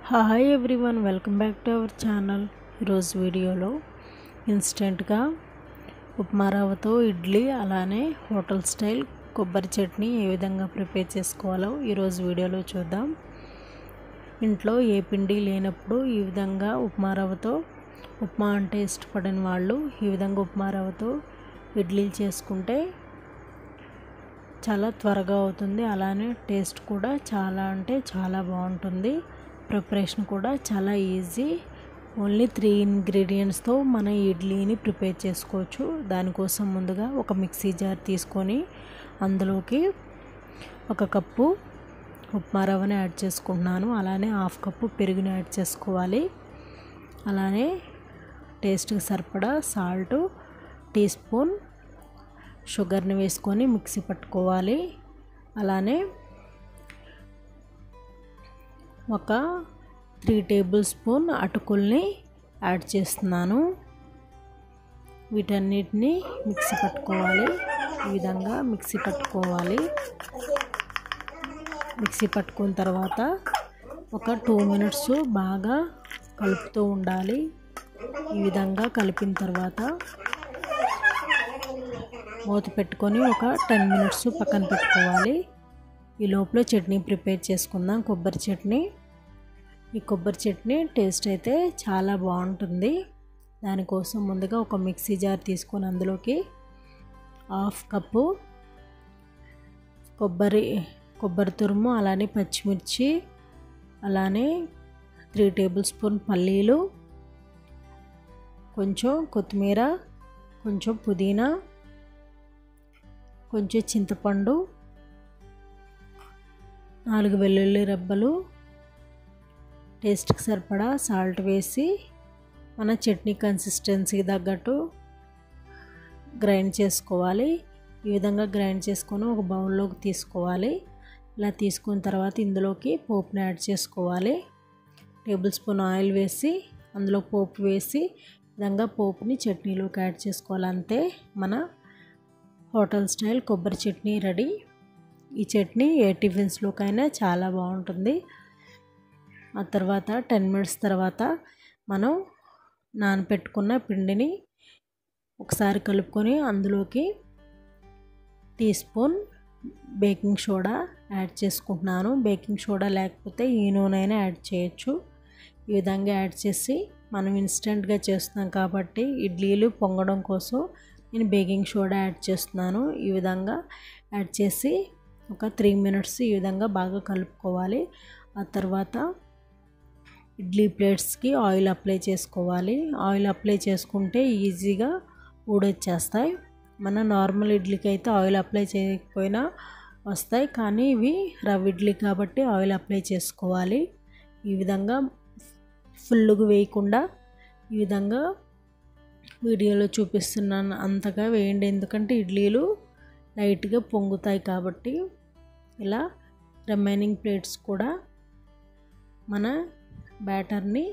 hi everyone welcome back to our channel ఈరోజు వీడియోలో ఇన్స్టెంట్గా ఉప్మా రవ్వతో ఇడ్లీ అలానే హోటల్ స్టైల్ కొబ్బరి చట్నీ ఏ విధంగా ప్రిపేర్ చేసుకోవాలో ఈరోజు వీడియోలో చూద్దాం ఇంట్లో ఏ పిండి లేనప్పుడు ఈ విధంగా ఉప్మా రవ్వతో ఉప్మా అంటే ఇష్టపడని వాళ్ళు ఈ విధంగా ఉప్మా రవ్వతో ఇడ్లీలు చేసుకుంటే చాలా త్వరగా అవుతుంది అలానే టేస్ట్ కూడా చాలా అంటే చాలా బాగుంటుంది ప్రిపరేషన్ కూడా చాలా ఈజీ ఓన్లీ త్రీ ఇంగ్రీడియంట్స్తో మన ఇడ్లీని ప్రిపేర్ చేసుకోవచ్చు దానికోసం ముందుగా ఒక మిక్సీ జార్ తీసుకొని అందులోకి ఒక కప్పు ఉప్మా రవ్వని యాడ్ చేసుకుంటున్నాను అలానే హాఫ్ కప్పు పెరుగుని యాడ్ చేసుకోవాలి అలానే టేస్ట్కి సరిపడా సాల్ట్ టీ స్పూన్ షుగర్ని వేసుకొని మిక్సీ పట్టుకోవాలి అలానే ఒక త్రీ టేబుల్ స్పూన్ అటుకుల్ని యాడ్ చేస్తున్నాను వీటన్నిటిని మిక్సీ పట్టుకోవాలి ఈ విధంగా మిక్సీ పట్టుకోవాలి మిక్సీ పట్టుకున్న తర్వాత ఒక టూ మినిట్స్ బాగా కలుపుతూ ఉండాలి ఈ విధంగా కలిపిన తర్వాత మూత పెట్టుకొని ఒక టెన్ మినిట్స్ పక్కన పెట్టుకోవాలి ఈ లోపల చట్నీ ప్రిపేర్ చేసుకుందాం కొబ్బరి చట్నీ ఈ కొబ్బరి చట్నీ టేస్ట్ అయితే చాలా బాగుంటుంది దానికోసం ముందుగా ఒక మిక్సీ జార్ తీసుకొని అందులోకి హాఫ్ కప్పు కొబ్బరి కొబ్బరి తురుము అలానే పచ్చిమిర్చి అలానే త్రీ టేబుల్ స్పూన్ పల్లీలు కొంచెం కొత్తిమీర కొంచెం పుదీనా కొంచెం చింతపండు నాలుగు వెల్లుల్లి రెబ్బలు టేస్ట్కి సరిపడా సాల్ట్ వేసి మన చట్నీ కన్సిస్టెన్సీకి తగ్గట్టు గ్రైండ్ చేసుకోవాలి ఈ విధంగా గ్రైండ్ చేసుకొని ఒక బౌల్లోకి తీసుకోవాలి ఇలా తీసుకున్న తర్వాత ఇందులోకి పోపుని యాడ్ చేసుకోవాలి టేబుల్ స్పూన్ ఆయిల్ వేసి అందులో పోపు వేసి విధంగా పోపుని చట్నీలోకి యాడ్ చేసుకోవాలి అంతే మన హోటల్ స్టైల్ కొబ్బరి చట్నీ రెడీ ఈ చట్నీ ఏ టిఫిన్స్లోకైనా చాలా బాగుంటుంది ఆ తర్వాత టెన్ మినిట్స్ తర్వాత మనం నానపెట్టుకున్న పిండిని ఒకసారి కలుపుకొని అందులోకి teaspoon baking soda add చేసుకుంటున్నాను బేకింగ్ సోడా లేకపోతే ఈ నూనె యాడ్ చేయొచ్చు ఈ విధంగా యాడ్ చేసి మనం ఇన్స్టెంట్గా చేస్తున్నాం కాబట్టి ఇడ్లీలు పొంగడం కోసం నేను బేకింగ్ సోడా యాడ్ చేస్తున్నాను ఈ విధంగా యాడ్ చేసి ఒక త్రీ మినిట్స్ ఈ విధంగా బాగా కలుపుకోవాలి ఆ తర్వాత ఇడ్లీ ప్లేట్స్కి ఆయిల్ అప్లై చేసుకోవాలి ఆయిల్ అప్లై చేసుకుంటే ఈజీగా ఊడొచ్చేస్తాయి మన నార్మల్ ఇడ్లీకి అయితే ఆయిల్ అప్లై చేయకపోయినా వస్తాయి కానీ ఇవి రవ్వ ఇడ్లీ కాబట్టి ఆయిల్ అప్లై చేసుకోవాలి ఈ విధంగా ఫుల్గా వేయకుండా ఈ విధంగా వీడియోలో చూపిస్తున్నాను అంతగా వేయండి ఎందుకంటే ఇడ్లీలు లైట్గా పొంగుతాయి కాబట్టి ఇలా రిమైనింగ్ ప్లేట్స్ కూడా మన బ్యాటర్ని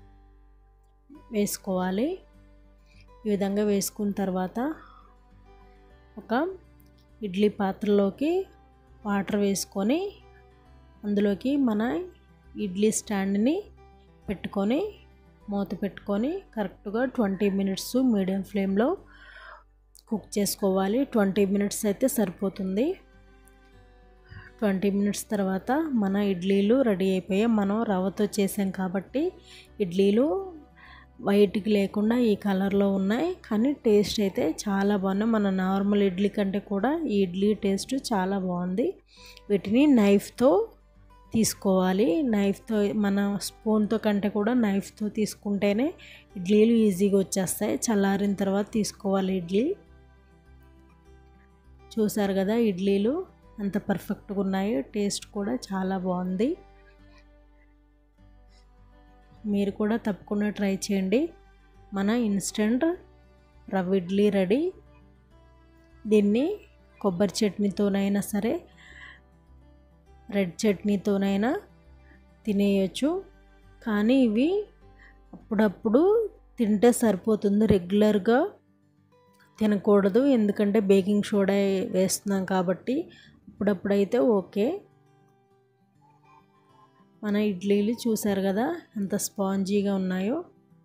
వేసుకోవాలి ఈ విధంగా వేసుకున్న తర్వాత ఒక ఇడ్లీ పాత్రలోకి వాటర్ వేసుకొని అందులోకి మన ఇడ్లీ స్టాండ్ని పెట్టుకొని మూత పెట్టుకొని కరెక్ట్గా ట్వంటీ మినిట్స్ మీడియం ఫ్లేమ్లో కుక్ చేసుకోవాలి ట్వంటీ మినిట్స్ అయితే సరిపోతుంది ట్వంటీ మినిట్స్ తర్వాత మన ఇడ్లీలు రెడీ అయిపోయాయి మనం రవ్వతో చేసాం కాబట్టి ఇడ్లీలు వైట్కి లేకుండా ఈ కలర్లో ఉన్నాయి కానీ టేస్ట్ అయితే చాలా బాగున్నాయి మన నార్మల్ ఇడ్లీ కంటే కూడా ఈ ఇడ్లీ టేస్ట్ చాలా బాగుంది వీటిని నైఫ్తో తీసుకోవాలి నైఫ్తో మన స్పూన్తో కంటే కూడా నైఫ్తో తీసుకుంటేనే ఇడ్లీలు ఈజీగా వచ్చేస్తాయి చల్లారిన తర్వాత తీసుకోవాలి ఇడ్లీ చూసారు కదా ఇడ్లీలు అంత పర్ఫెక్ట్గా ఉన్నాయి టేస్ట్ కూడా చాలా బాగుంది మీరు కూడా తప్పకుండా ట్రై చేయండి మన ఇన్స్టెంట్ రవ్వ ఇడ్లీ రెడీ దీన్ని కొబ్బరి చట్నీతోనైనా సరే రెడ్ చట్నీతోనైనా తినేయచ్చు కానీ ఇవి అప్పుడప్పుడు తింటే సరిపోతుంది రెగ్యులర్గా తినకూడదు ఎందుకంటే బేకింగ్ సోడా వేస్తున్నాం కాబట్టి అప్పుడప్పుడైతే ఓకే మన ఇడ్లీలు చూసారు కదా ఎంత స్పాంజీగా ఉన్నాయో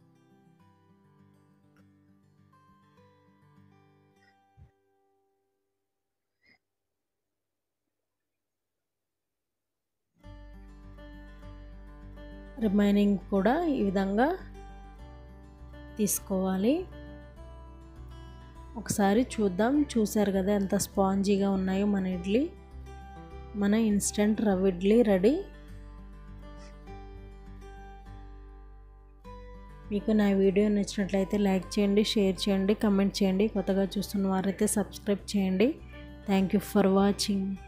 రిమైనింగ్ కూడా ఈ విధంగా తీసుకోవాలి ఒకసారి చూద్దాం చూసారు కదా ఎంత స్పాంజీగా ఉన్నాయో మన ఇడ్లీ మన ఇన్స్టెంట్ రవ్వ ఇడ్లీ రెడీ మీకు నా వీడియో నచ్చినట్లయితే లైక్ చేయండి షేర్ చేయండి కమెంట్ చేయండి కొత్తగా చూస్తున్న వారైతే సబ్స్క్రైబ్ చేయండి థ్యాంక్ యూ ఫర్ వాచింగ్